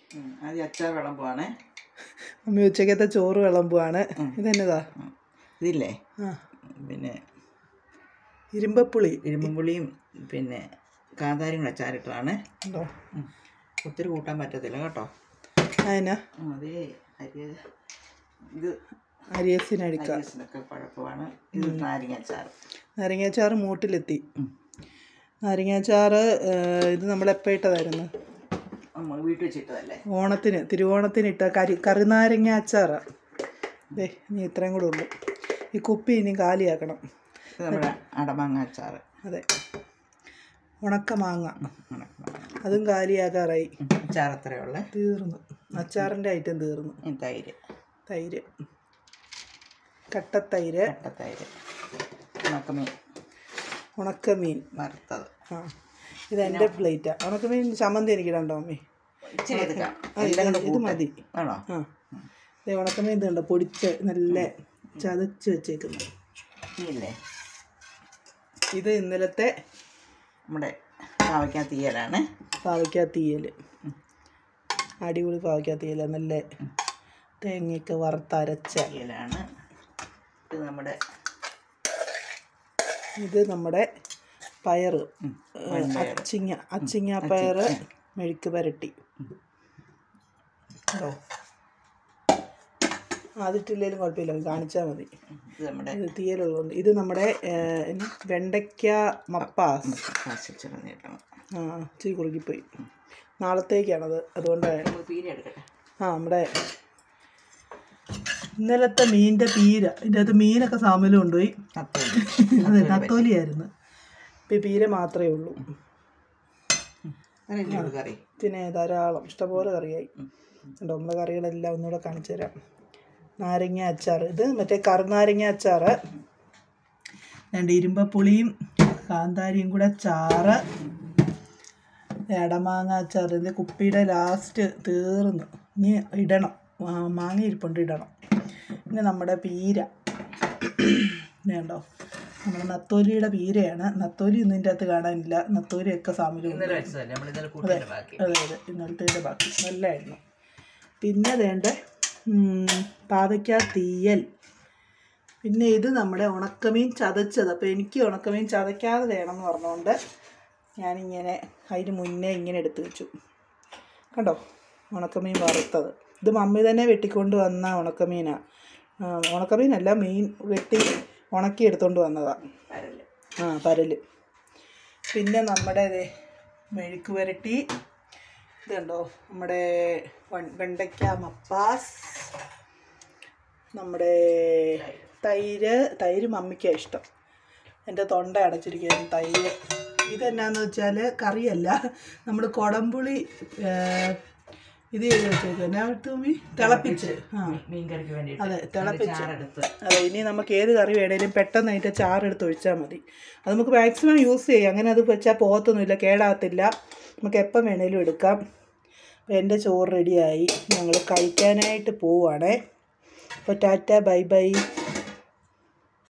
ഉം, ആദ്യം അച്ചാർ വിളമ്പുവാണ് അമ്മ ഉച്ചക്കത്തെ ചോറ് വിളമ്പുവാണ് ഇതെന്നതാ ഇതില്ലേ ആ പിന്നെ ഇരുമ്പപ്പുളി ഇരുമ്പുളിയും പിന്നെ കാന്താരിയും കൂടെ അച്ചാറിട്ടതാണ് ഉണ്ടോ ഉം. ഒത്തിരി കൂട്ടാൻ പറ്റത്തില്ല കേട്ടോ അതിനാ ഉം, അത് അരി ഇത് അരിയസിനടിക്ക അരിയസിനൊക്കെ കുഴപ്പമാണ് ഇത് നാരങ്ങ അച്ചാർ നാരങ്ങാച്ചാറ് മൂട്ടിലെത്തി ഉം. നാരങ്ങാച്ചാറ് ഏഹ്, ഇത് നമ്മൾ എപ്പോൾ ഇട്ടതായിരുന്നു നമ്മൾ വീട്ടിൽ വെച്ചിട്ടതല്ലേ ഓണത്തിന് തിരുവോണത്തിന് ഇട്ട കരി കറിനാരങ്ങ അച്ചാറാണ് ദേ ഇനി ഇത്രയും കൂടെ ഉള്ളൂ ഈ കുപ്പി ഇനി കാലിയാക്കണം ഇത് നമ്മുടെ അടമാങ്ങ അച്ചാർ അതെ ഉണക്ക മാങ്ങ അതും കാലിയാക്കാറായി അച്ചാർ അത്രയുള്ള തീർന്നു അച്ചാറിൻ്റെ ഐറ്റം തീർന്നു തൈര് തൈര് കട്ടത്തൈര് കട്ടത്തൈര് ഉണക്കമീൻ ഉണക്കമീൻ വറുത്തത് ആ ഇത് എൻ്റെ പ്ലേറ്റാണ് ഉണക്കമീൻ ചമ്മന്തി എനിക്ക് ഇടണ്ടോ അമ്മേ ഇച്ചിരി എടുക്കാം ആ, ഇത് എല്ലാം കൂടെ ഇത് കൂട്ടാം. മതി ആണോ ആ ദേ ഉണക്കമീൻ ഇതുണ്ട് പൊടിച്ച് നല്ല ചതച്ച് വെച്ചേക്കുന്നു ഇല്ലേ ഇത് ഇന്നലത്തെ നമ്മുടെ പാവയ്ക്ക തീയലാണ് പാവയ്ക്ക തീയൽ അടിപൊളി പാവയ്ക്ക തീയൽ നല്ല തേങ്ങയൊക്കെ വറുത്തരച്ച തീയലാണ് ഇത് നമ്മുടെ ഇത് നമ്മുടെ പയറ് ഉം, ഏ, അച്ചിങ്ങ അച്ചിങ്ങ പയറ് മെഴുക്ക് പുരട്ടി കേട്ടോ അതിട്ടില്ലേലും കുഴപ്പമില്ല കാണിച്ചാൽ മതി ഇത് നമ്മുടെ ഇത് തീയലുള്ളതുകൊണ്ട് ഇത് നമ്മുടെ ഏ, എന്നാ, വെണ്ടയ്ക്ക മപ്പാസ് കാശിൽ ചെറുതീട്ടണം ആ ഇച്ചിരി കുറുകിപ്പോയി നാളത്തേക്കാണത് അതുകൊണ്ടാണ് നമുക്ക് പീര എടുക്കട്ടെ ആ നമ്മുടെ ഇന്നലത്തെ മീനിൻ്റെ പീര ഇതിൻ്റെ അകത്ത് മീനൊക്കെ സാമലും കൊണ്ടുപോയി നത്തോലി അതെ നത്തോലിയായിരുന്നു ഇപ്പം ഈ പീര മാത്രമേ ഉള്ളൂ അറിയില്ലേ ഉള്ളൂ കറി പിന്നെ ധാരാളം ഇഷ്ടംപോലെ കറിയായി ഉണ്ടോ നമ്മുടെ കറികളെല്ലാം ഒന്നുകൂടെ കാണിച്ചു തരാം നാരങ്ങ അച്ചാർ ഇത് മറ്റേ കറുനാരങ്ങ അച്ചാർ രണ്ട് ഇരുമ്പപ്പുളിയും കാന്താരിയും കൂടെ ചാറ് എടമാങ്ങ അച്ചാർ ഇത് കുപ്പിയുടെ ലാസ്റ്റ് തീർന്നു ഇനി ഇടണം ആ, മാങ്ങ ഇരിപ്പുണ്ട് ഇടണം പിന്നെ നമ്മുടെ പീര വേണ്ടോ നമ്മുടെ നത്തോലിയുടെ പീരയാണ് നത്തോലി ഒന്നും ഇതിൻ്റെ അകത്ത് കാണാനില്ല നത്തോലിയൊക്കെ സാമിലും ഇന്നലെ വെച്ചതല്ലേ നമ്മൾ ഇന്നലെ കൂട്ടിയുടെ ബാക്കി അതെ അതെ ഇന്നലത്തെ ബാക്കി നല്ലതായിരുന്നു പിന്നെ വേണ്ട പാവയ്ക്ക തീയൽ പിന്നെ ഇത് നമ്മുടെ ഉണക്കമീൻ ചതച്ചത് അപ്പോൾ എനിക്ക് ഉണക്കമീൻ ചതയ്ക്കാതെ വേണമെന്ന് പറഞ്ഞുകൊണ്ട് ഞാനിങ്ങനെ അതിന് മുന്നേ ഇങ്ങനെ എടുത്തു വെച്ചു കണ്ടോ ഉണക്കമീൻ വറുത്തത് ഇത് മമ്മി തന്നെ വെട്ടിക്കൊണ്ട് വന്ന ഉണക്കമീനാണ് ഉണക്കമീനല്ല മീൻ വെട്ടി ഉണക്കി എടുത്തുകൊണ്ട് വന്നതാണ് പരല്. ആ പരല് പിന്നെ നമ്മുടെ ദേ മെഴുക്ക് പുരട്ടി ഇതുണ്ടോ നമ്മുടെ വൺ- വെണ്ടയ്ക്ക മപ്പാസ് നമ്മുടെ തൈര് തൈര് മമ്മിക്കാണ് ഇഷ്ടം എൻ്റെ തൊണ്ട അടച്ചിരിക്കുന്നു തൈര് ഇതെന്നാന്ന് വെച്ചാൽ കറിയല്ല നമ്മൾ കുടംപുളി ഏ, ഇത് ചെയ്ത് വെച്ചേക്കും എന്നാ തുമ്മി തിളപ്പിച്ച് ആ മീൻ കറിക്ക് വേണ്ടിയിട്ട് അതെ തിളപ്പിച്ച് ചാറെടുത്ത് അതെ ഇനി നമുക്ക് ഏത് കറി വേണേലും പെട്ടെന്ന് അതിൻ്റെ ചാറെടുത്ത് ഒഴിച്ചാൽ മതി അത് നമുക്ക് മാക്സിമം യൂസ് ചെയ്യാം അങ്ങനെ അത് വെച്ചാൽ പോകത്തൊന്നുമില്ല കേടാകത്തില്ല നമുക്ക് എപ്പം വേണേലും എടുക്കാം അപ്പോൾ എൻ്റെ ചോറ് റെഡിയായി ഞങ്ങൾ കഴിക്കാനായിട്ട് പോവുകയാണേ അപ്പോൾ ടാറ്റ ബൈ ബൈ